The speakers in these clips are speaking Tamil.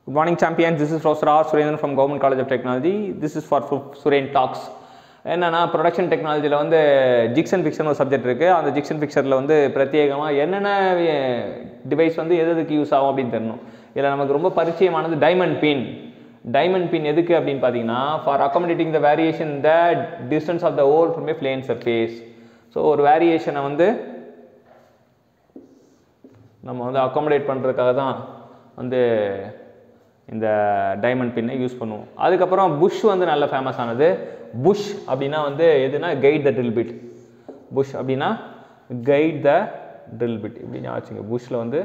Good morning, champions. This is Professor R. Surendran from Government College of Technology. This is for Suren Talks. என்னன்னா ப்ரொடக்ஷன் டெக்னாலஜியில் வந்து ஜிக்சன் ஃபிக்ஷன் ஒரு சப்ஜெக்ட் இருக்குது அந்த ஜிக்சன் ஃபிக்சரில் வந்து பிரத்யேகமாக என்னென்ன டிவைஸ் வந்து எது எதுக்கு யூஸ் ஆகும் அப்படின்னு தெரியணும் இதில் நமக்கு ரொம்ப பரிச்சயமானது டைமண்ட் பின் டைமண்ட் பின் எதுக்கு அப்படின்னு பார்த்தீங்கன்னா for accommodating the variation the distance of the hole from a plane surface so ஒரு வேரியேஷனை வந்து நம்ம வந்து அக்காமடேட் பண்ணுறதுக்காக தான் வந்து இந்த டைமண்ட் பின்னை யூஸ் பண்ணுவோம் அதுக்கப்புறம் புஷ் வந்து நல்ல ஃபேமஸ் ஆனது புஷ் அப்படின்னா வந்து எதுனா guide the drill bit bush அப்படின்னா கைட் த ட்ரில் பிட் இப்படி ஞாபகம் புஷ்ஷில் வந்து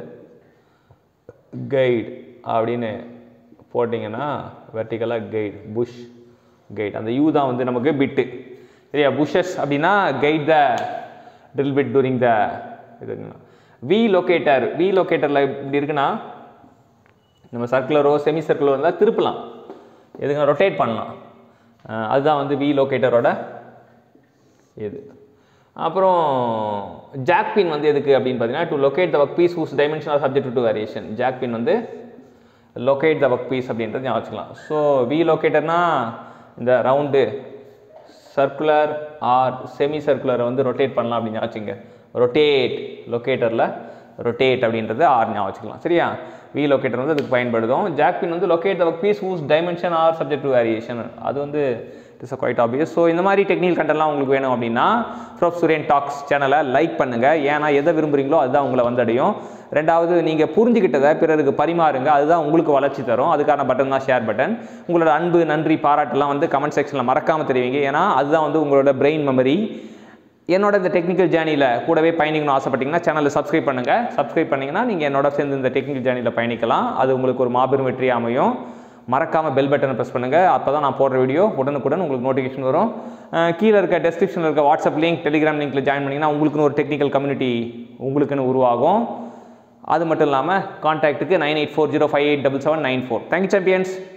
கைட் அப்படின்னு போட்டிங்கன்னா வெர்டிக்கலாக கைட் புஷ் கைட் அந்த யூ தான் வந்து நமக்கு பிட்டு சரியா புஷஸ் அப்படின்னா guide the drill bit during the இதுங்கண்ணா வி லொக்கேட்டர் வி லொக்கேட்டரில் இப்படி இருக்குன்னா நம்ம சர்க்குலரோ செமி சர்க்குலரோ இருந்தால் திருப்பலாம் எதுங்க ரொட்டேட் பண்ணலாம் அஹ் அதுதான் வந்து வி லொக்கேட்டரோட இது அப்புறம் ஜாக் பின் வந்து எதுக்கு அப்படின்னு பார்த்தீங்கன்னா to locate the work piece whose dimension are subject to variation jack pin வந்து லொக்கேட் த ஒர்க் பீஸ் அப்படின்றது ஞாபகம் வச்சுக்கலாம் ஸோ வி லொக்கேட்டர்னா இந்த ரவுண்டு சர்க்குலர் ஆர் செமி சர்க்குலரை வந்து ரொட்டேட் பண்ணலாம் அப்படின்னு ஞாபகம் வச்சுங்க ரொட்டேட் லொக்கேட்டரில் ரொட்டேட் அப்படின்றது ஆர் ஞாபகம் வச்சுக்கலாம் சரியா வி லொக்கேட்டர் வந்து அதுக்கு பயன்படுதும் ஜாக் பின் வந்து locate the work piece whose dimension are subject to variation அது வந்து இட்ஸ் குவைட் ஆபியஸ் ஸோ இந்த மாதிரி டெக்னிக்கல் கண்டெல்லாம் உங்களுக்கு வேணும் அப்படின்னா ப்ரோப் சுரேன் டாக்ஸ் சேனலை லைக் பண்ணுங்கள் ஏன்னா எதை விரும்புகிறீங்களோ அதுதான் உங்களை வந்தடையும் ரெண்டாவது நீங்கள் புரிஞ்சுக்கிட்டதை பிறருக்கு பரிமாறுங்க அதுதான் உங்களுக்கு வளர்ச்சி தரும் அதுக்கான பட்டன் தான் ஷேர் பட்டன் உங்களோட அன்பு நன்றி பாராட்டெல்லாம் வந்து கமெண்ட் செக்ஷனில் மறக்காமல் தெரிவிங்க ஏன்னா அதுதான் வந்து உங்களோட பிரெயின் மெமரி என்னோட இந்த டெக்னிக்கல் ஜேர்னியில் கூடவே பயணிக்கணும்னு ஆசைப்பட்டீங்கன்னா சேனலை சப்ஸ்கிரைப் பண்ணுங்கள் சப்ஸ்கிரைப் பண்ணிங்கன்னா நீங்கள் என்னோட சேர்ந்து இந்த டெக்னிக்கல் ஜேர்னியில் பயணிக்கலாம் அது உங்களுக்கு ஒரு மாபெரும் வெற்றி அமையும் மறக்காமல் பெல் பட்டனை ப்ரெஸ் பண்ணுங்கள் அப்போ தான் நான் போடுற வீடியோ உடனுக்குடன் உங்களுக்கு நோட்டிஃபிகேஷன் வரும் அஹ் கீழே இருக்க டெஸ்கிரிப்ஷனில் இருக்க வாட்ஸ்அப் லிங்க் டெலிகிராம் லிங்க்கில் ஜாயின் பண்ணிங்கன்னா உங்களுக்குன்னு ஒரு டெக்னிக்கல் கம்யூனிட்டி உங்களுக்குன்னு உருவாகும் அது மட்டும் இல்லாமல் கான்டாக்ட்டுக்கு nine eight four zero five eight double seven nine four thank you champions